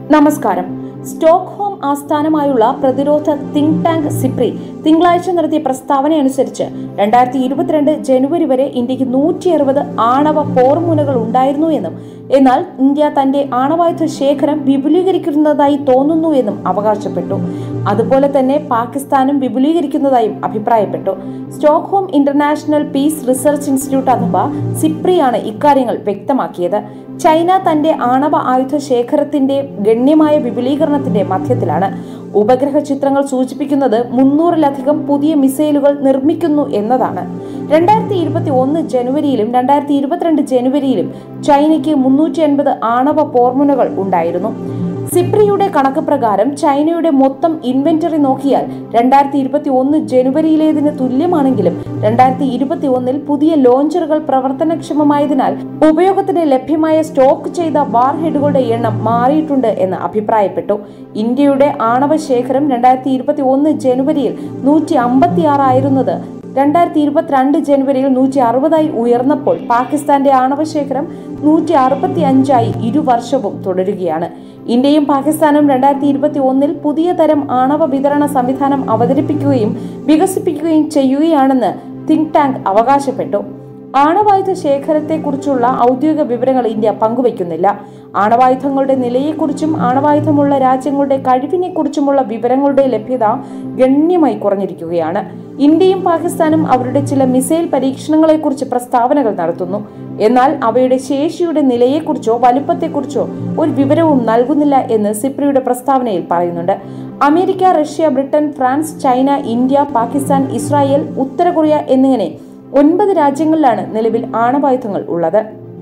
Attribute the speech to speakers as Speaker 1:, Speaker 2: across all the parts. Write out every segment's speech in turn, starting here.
Speaker 1: നമസ്കാരം സ്റ്റോക്ക്ഹോം ആസ്ഥാനമായുള്ള പ്രതിരോധ തിങ്ക് ടാങ്ക് സിപ്രി തിങ്കളാഴ്ച നടത്തിയ പ്രസ്താവനയനുസരിച്ച് രണ്ടായിരത്തി ഇരുപത്തിരണ്ട് ജനുവരി വരെ ഇന്ത്യക്ക് നൂറ്റി അറുപത് ആണവ പോർമുനകൾ ഉണ്ടായിരുന്നു എന്നും എന്നാൽ ഇന്ത്യ തന്റെ ആണവായുധ ശേഖരം വിപുലീകരിക്കുന്നതായി തോന്നുന്നു എന്നും അവകാശപ്പെട്ടു അതുപോലെ തന്നെ പാകിസ്ഥാനും വിപുലീകരിക്കുന്നതായും അഭിപ്രായപ്പെട്ടു Stockholm International Peace Research Institute അഥവാ സിപ്രിയാണ് ഇക്കാര്യങ്ങൾ വ്യക്തമാക്കിയത് ചൈന തന്റെ ആണവ ആയുധ ശേഖരത്തിന്റെ ഗണ്യമായ വിപുലീകരണത്തിന്റെ മധ്യത്തിലാണ് ഉപഗ്രഹ ചിത്രങ്ങൾ സൂചിപ്പിക്കുന്നത് മുന്നൂറിലധികം പുതിയ മിസൈലുകൾ നിർമ്മിക്കുന്നു എന്നതാണ് രണ്ടായിരത്തി ഇരുപത്തി ഒന്ന് ജനുവരിയിലും രണ്ടായിരത്തി ഇരുപത്തിരണ്ട് ജനുവരിയിലും ചൈനയ്ക്ക് മുന്നൂറ്റി എൺപത് ആണവ പോർമുനകൾ ഉണ്ടായിരുന്നു സിപ്രിയുടെ കണക്ക് പ്രകാരം ചൈനയുടെ മൊത്തം ഇൻവെന്ററി നോക്കിയാൽ രണ്ടായിരത്തി ഇരുപത്തി ഒന്ന് ജനുവരിയിലേതിന് തുല്യമാണെങ്കിലും രണ്ടായിരത്തി ഇരുപത്തി ഒന്നിൽ പുതിയ ലോഞ്ചറുകൾ പ്രവർത്തനക്ഷമമായതിനാൽ ഉപയോഗത്തിന് ലഭ്യമായ സ്റ്റോക്ക് ചെയ്ത വാർ ഹെഡുകളുടെ എണ്ണം മാറിയിട്ടുണ്ട് എന്ന് അഭിപ്രായപ്പെട്ടു ഇന്ത്യയുടെ ആണവ ശേഖരം രണ്ടായിരത്തി ഇരുപത്തി ഒന്ന് ജനുവരിയിൽ നൂറ്റി അമ്പത്തിയാറായിരുന്നത് രണ്ടായിരത്തി ഇരുപത്തിരണ്ട് ജനുവരിയിൽ നൂറ്റി അറുപതായി ഉയർന്നപ്പോൾ പാകിസ്ഥാന്റെ ആണവശേഖരം നൂറ്റി അറുപത്തി അഞ്ചായി ഇരുവർഷവും തുടരുകയാണ് ഇന്ത്യയും പാകിസ്ഥാനും രണ്ടായിരത്തി ഇരുപത്തി ഒന്നിൽ പുതിയ തരം ആണവ വിതരണ സംവിധാനം അവതരിപ്പിക്കുകയും വികസിപ്പിക്കുകയും ചെയ്യുകയാണെന്ന് തിങ്ക് ടാങ്ക് അവകാശപ്പെട്ടു ആണവായുധ ശേഖരത്തെക്കുറിച്ചുള്ള ഔദ്യോഗിക വിവരങ്ങൾ ഇന്ത്യ പങ്കുവയ്ക്കുന്നില്ല ആണവായുധങ്ങളുടെ നിലയെക്കുറിച്ചും ആണവായുധമുള്ള രാജ്യങ്ങളുടെ കഴിവിനെക്കുറിച്ചുമുള്ള വിവരങ്ങളുടെ ലഭ്യത ഗണ്യമായി കുറഞ്ഞിരിക്കുകയാണ് ഇന്ത്യയും പാകിസ്ഥാനും അവരുടെ ചില മിസൈൽ പരീക്ഷണങ്ങളെക്കുറിച്ച് പ്രസ്താവനകൾ നടത്തുന്നു എന്നാൽ അവയുടെ ശേഷിയുടെ നിലയെക്കുറിച്ചോ വലുപ്പത്തെക്കുറിച്ചോ ഒരു വിവരവും നൽകുന്നില്ല എന്ന് സിപ്രിയുടെ പ്രസ്താവനയിൽ പറയുന്നുണ്ട് America Russia Britain France China India Pakistan Israel ഉത്തര കൊറിയ എന്നിങ്ങനെ ഒൻപത് രാജ്യങ്ങളിലാണ് നിലവിൽ ആണവായുധങ്ങൾ ഉള്ളത്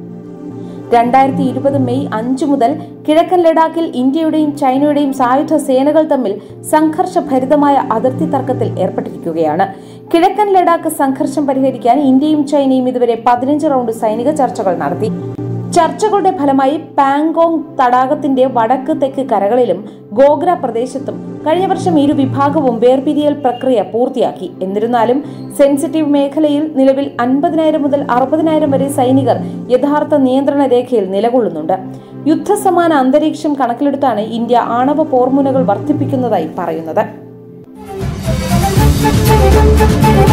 Speaker 1: രണ്ടായിരത്തി ഇരുപത് മെയ് അഞ്ചു മുതൽ കിഴക്കൻ ലഡാക്കിൽ ഇന്ത്യയുടെയും ചൈനയുടെയും സായുധ സേനകൾ തമ്മിൽ സംഘർഷഭരിതമായ അതിർത്തി തർക്കത്തിൽ ഏർപ്പെട്ടിരിക്കുകയാണ് കിഴക്കൻ ലഡാക്ക് സംഘർഷം പരിഹരിക്കാൻ ഇന്ത്യയും ചൈനയും ഇതുവരെ പതിനഞ്ച് റൗണ്ട് സൈനിക ചർച്ചകൾ നടത്തി ചർച്ചകളുടെ ഫലമായി പാങ്കോങ് തടാകത്തിന്റെ വടക്ക് തെക്ക് കരകളിലും ഗോഗ്ര പ്രദേശത്തും കഴിഞ്ഞ വർഷം ഇരു വിഭാഗവും വേർപിരിയൽ പ്രക്രിയ പൂർത്തിയാക്കി എന്നിരുന്നാലും സെൻസിറ്റീവ് മേഖലയിൽ നിലവിൽ അൻപതിനായിരം മുതൽ അറുപതിനായിരം വരെ സൈനികർ യഥാർത്ഥ നിയന്ത്രണ രേഖയിൽ നിലകൊള്ളുന്നുണ്ട് യുദ്ധസമാന അന്തരീക്ഷം കണക്കിലെടുത്താണ് ഇന്ത്യ ആണവ പോർമുനകൾ വർദ്ധിപ്പിക്കുന്നതായി പറയുന്നത്